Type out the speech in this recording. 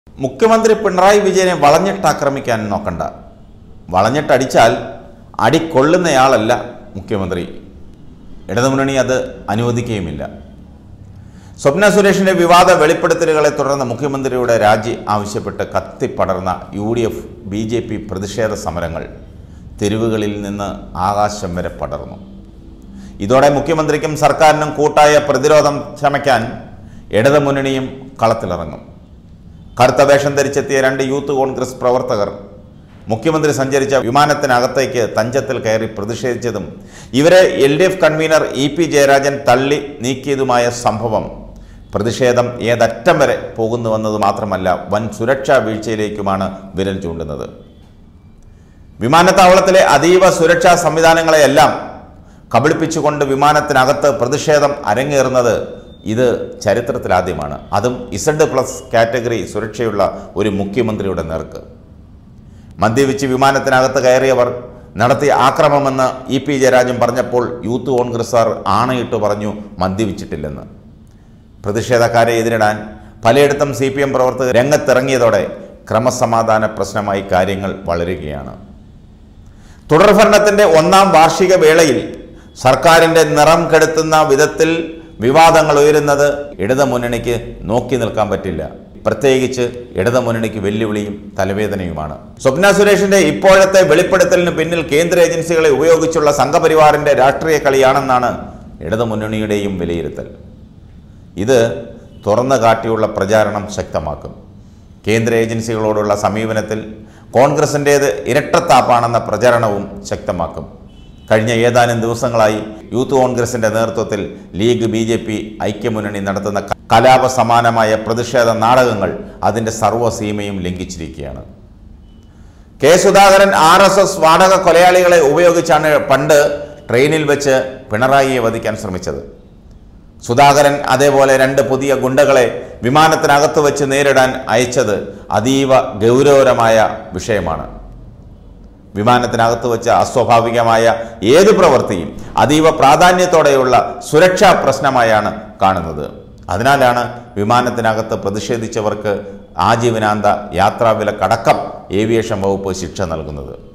മുഖ്യമന്ത്രി പിണറായി വിജയനെ വളഞ്ഞിട്ട് ആക്രമിക്കാൻ നോക്കണ്ട വളഞ്ഞിട്ടടിച്ചാൽ അടി കൊള്ളുന്നയാളല്ല മുഖ്യമന്ത്രി ഇടതുമുന്നണി അത് അനുവദിക്കുകയുമില്ല സ്വപ്ന സുരേഷിന്റെ വിവാദ വെളിപ്പെടുത്തലുകളെ തുടർന്ന് മുഖ്യമന്ത്രിയുടെ രാജി ആവശ്യപ്പെട്ട് കത്തിപ്പടർന്ന U D F B J P പ്രതിഷേധ സമരങ്ങൾ തെരുവുകളിൽ നിന്ന് ആകാശം വരെ പടർന്നു ഇതോടെ മുഖ്യമന്ത്രിക്കും സർക്കാരിനും കൂട്ടായ പ്രതിരോധം ശമയ്ക്കാൻ ഇടതുമുന്നണിയും കളത്തിലിറങ്ങും കറുത്ത വേഷം ധരിച്ചെത്തിയ രണ്ട് യൂത്ത് കോൺഗ്രസ് പ്രവർത്തകർ മുഖ്യമന്ത്രി സഞ്ചരിച്ച വിമാനത്തിനകത്തേക്ക് തഞ്ചത്തിൽ കയറി പ്രതിഷേധിച്ചതും ഇവരെ L D F convener E P Jayarajan തള്ളി നീക്കിയതുമായ സംഭവം പ്രതിഷേധം ഏതറ്റം വരെ പോകുന്നുവെന്നത് മാത്രമല്ല വൻ സുരക്ഷാ വീഴ്ചയിലേക്കുമാണ് വിരൽ ചൂണ്ടുന്നത് വിമാനത്താവളത്തിലെ അതീവ സുരക്ഷാ സംവിധാനങ്ങളെയെല്ലാം കബളിപ്പിച്ചുകൊണ്ട് വിമാനത്തിനകത്ത് പ്രതിഷേധം അരങ്ങേറുന്നത് ഇത് ചരിത്രത്തിലാദ്യമാണ് അതും ഇസഡ് പ്ലസ് കാറ്റഗറി സുരക്ഷയുള്ള ഒരു മുഖ്യമന്ത്രിയുടെ നേർക്ക് മദ്യപിച്ച് വിമാനത്തിനകത്ത് കയറിയവർ നടത്തിയ ആക്രമമെന്ന് ഇ പി ജയരാജൻ പറഞ്ഞപ്പോൾ യൂത്ത് കോൺഗ്രസ്സുകാർ ആണയിട്ട് പറഞ്ഞു മദ്യപിച്ചിട്ടില്ലെന്ന് പ്രതിഷേധക്കാരെ എതിരിടാൻ പലയിടത്തും സി പി എം പ്രവർത്തകർ രംഗത്തിറങ്ങിയതോടെ ക്രമസമാധാന പ്രശ്നമായി കാര്യങ്ങൾ വളരുകയാണ് തുടർഭരണത്തിന്റെ ഒന്നാം വാർഷിക വേളയിൽ സർക്കാരിന്റെ നിറം കെടുത്തുന്ന വിധത്തിൽ വിവാദങ്ങൾ ഉയരുന്നത് ഇടതുമുന്നണിക്ക് നോക്കി നിൽക്കാൻ പറ്റില്ല പ്രത്യേകിച്ച് ഇടതുമുന്നണിക്ക് വെല്ലുവിളിയും തലവേദനയുമാണ് സ്വപ്ന സുരേഷിന്റെ ഇപ്പോഴത്തെ വെളിപ്പെടുത്തലിന് പിന്നിൽ കേന്ദ്ര ഏജൻസികളെ ഉപയോഗിച്ചുള്ള സംഘപരിവാറിന്റെ രാഷ്ട്രീയ കളിയാണെന്നാണ് ഇടതുമുന്നണിയുടെയും വിലയിരുത്തൽ ഇത് തുറന്നു കാട്ടിയുള്ള പ്രചാരണം ശക്തമാക്കും കേന്ദ്ര ഏജൻസികളോടുള്ള സമീപനത്തിൽ കോൺഗ്രസിൻ്റേത് ഇരട്ടത്താപ്പാണെന്ന പ്രചരണവും ശക്തമാക്കും കഴിഞ്ഞ ഏതാനും ദിവസങ്ങളായി യൂത്ത് കോൺഗ്രസിൻ്റെ നേതൃത്വത്തിൽ ലീഗ് ബി ജെ പി ഐക്യമുന്നണി നടത്തുന്ന കലാപ സമാനമായ പ്രതിഷേധ നാടകങ്ങൾ അതിൻ്റെ സർവ്വസീമയും ലംഘിച്ചിരിക്കുകയാണ് K Sudhakaran R S S വാടക കൊലയാളികളെ ഉപയോഗിച്ചാണ് പണ്ട് ട്രെയിനിൽ വെച്ച് പിണറായിയെ വധിക്കാൻ ശ്രമിച്ചത് സുധാകരൻ അതേപോലെ രണ്ട് പുതിയ ഗുണ്ടകളെ വിമാനത്തിനകത്ത് വെച്ച് നേരിടാൻ അയച്ചത് അതീവ ഗൗരവകരമായ വിഷയമാണ് വിമാനത്തിനകത്ത് വെച്ച അസ്വാഭാവികമായ ഏത് പ്രവൃത്തിയും അതീവ പ്രാധാന്യത്തോടെയുള്ള സുരക്ഷാ പ്രശ്നമായാണ് കാണുന്നത് അതിനാലാണ് വിമാനത്തിനകത്ത് പ്രതിഷേധിച്ചവർക്ക് ആജീവനാന്ത യാത്രാവിലക്കടക്കം ഏവിയേഷൻ വകുപ്പ് ശിക്ഷ നൽകുന്നത്